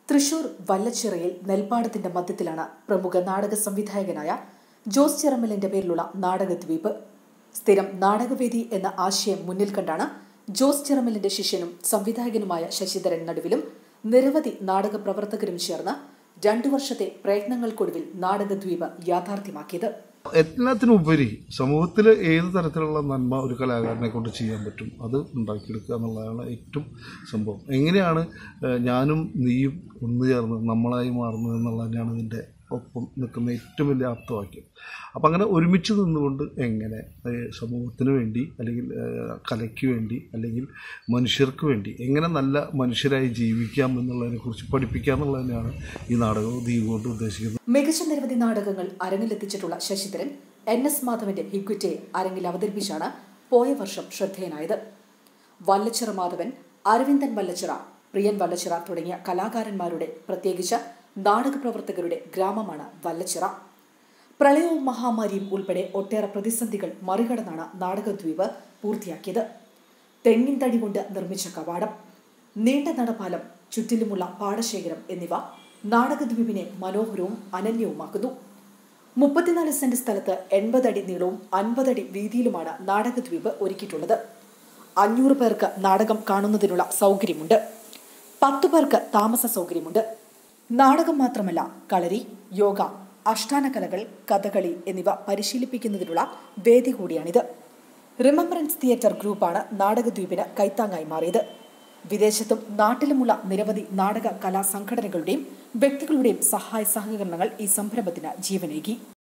തൃശൂർ വല്ലച്ചിറയിൽ നെൽപ്പാടത്തിന്റെ മധ്യത്തിലാണ് പ്രമുഖ നാടക സംവിധായകനായ ജോസ് ചിറമ്മലിന്റെ പേരിലുള്ള നാടകദ്വീപ് സ്ഥിരം നാടകവേദി എന്ന ആശയം മുന്നിൽ കണ്ടാണ് ജോസ് ചിറമ്മലിന്റെ ശിഷ്യനും സംവിധായകനുമായ ശശിധരൻ നടുവിലും നിരവധി നാടക പ്രവർത്തകരും ചേർന്ന് രണ്ടു വർഷത്തെ പ്രയത്നങ്ങൾക്കൊടുവിൽ നാടകദ്വീപ് യാഥാർത്ഥ്യമാക്കിയത് എല്ലാത്തിനും ഉപരി സമൂഹത്തിൽ ഏത് തരത്തിലുള്ള നന്മ ഒരു കലാകാരനെ കൊണ്ട് ചെയ്യാൻ പറ്റും അത് ഉണ്ടാക്കിയെടുക്കുക എന്നുള്ളതാണ് ഏറ്റവും സംഭവം എങ്ങനെയാണ് ഏഹ്, ഞാനും നീയും ഒന്നു ചേർന്ന് നമ്മളായി മാറുന്നത് എന്നുള്ളത് തന്നെയാണ് ഇതിൻ്റെ ഒപ്പം നിൽക്കുന്ന ഏറ്റവും വലിയ ആപ്തവാക്യം അപ്പം അങ്ങനെ ഒരുമിച്ച് നിന്നുകൊണ്ട് എങ്ങനെ ഏഹ്, സമൂഹത്തിന് വേണ്ടി അല്ലെങ്കിൽ ഏഹ്, കലയ്ക്ക് വേണ്ടി അല്ലെങ്കിൽ മനുഷ്യർക്ക് വേണ്ടി എങ്ങനെ നല്ല മനുഷ്യരായി ജീവിക്കാം എന്നുള്ളതിനെക്കുറിച്ച് പഠിപ്പിക്കുക എന്നുള്ളത് തന്നെയാണ് ഈ നാടകവും ദ്വീപ് കൊണ്ട് ഉദ്ദേശിക്കുന്നത് മികച്ച നിരവധി നാടകങ്ങൾ അരങ്ങിലെത്തിച്ചിട്ടുള്ള ശശിധരൻ എൻ എസ് മാധവന്റെ ഹിക്വിറ്റെ അരങ്ങിൽ അവതരിപ്പിച്ചാണ് പോയ വർഷം ശ്രദ്ധേയനായത് വല്ലച്ചിറ മാധവൻ അരവിന്ദൻ വല്ലച്ചിറ പ്രിയൻ വല്ലച്ചിറ തുടങ്ങിയ കലാകാരന്മാരുടെ പ്രത്യേകിച്ച് നാടക പ്രവർത്തകരുടെ ഗ്രാമമാണ് വല്ലച്ചിറ പ്രളയവും മഹാമാരിയും ഉൾപ്പെടെ ഒട്ടേറെ പ്രതിസന്ധികൾ മറികടന്നാണ് നാടകദ്വീപ് പൂർത്തിയാക്കിയത് തെങ്ങിൻ തടി കൊണ്ട് നിർമ്മിച്ച കവാടം നീണ്ട നടപ്പാലം ചുറ്റിലുമുള്ള പാടശേഖരം എന്നിവ നാടകദ്വീപിനെ മനോഹരവും അനന്യവുമാക്കുന്നു മുപ്പത്തിനാല് സെന്റ് സ്ഥലത്ത് എൺപത് അടി നീളവും അൻപത് അടി വീതിയിലുമാണ് നാടകദ്വീപ് ഒരുക്കിയിട്ടുള്ളത് അഞ്ഞൂറ് പേർക്ക് നാടകം കാണുന്നതിനുള്ള സൗകര്യമുണ്ട് പത്തു പേർക്ക് താമസ സൗകര്യമുണ്ട് നാടകം മാത്രമല്ല കളരി യോഗ അഷ്ടാന കലകൾ കഥകളി എന്നിവ പരിശീലിപ്പിക്കുന്നതിനുള്ള വേദി കൂടിയാണിത് റിമംബറൻസ് തിയേറ്റർ ഗ്രൂപ്പാണ് നാടകദ്വീപിന് കൈത്താങ്ങായി മാറിയത് വിദേശത്തും നാട്ടിലുമുള്ള നിരവധി നാടക കലാ സംഘടനകളുടെയും വ്യക്തികളുടെയും സഹായ സഹകരണങ്ങൾ ഈ സംരംഭത്തിന് ജീവനേകി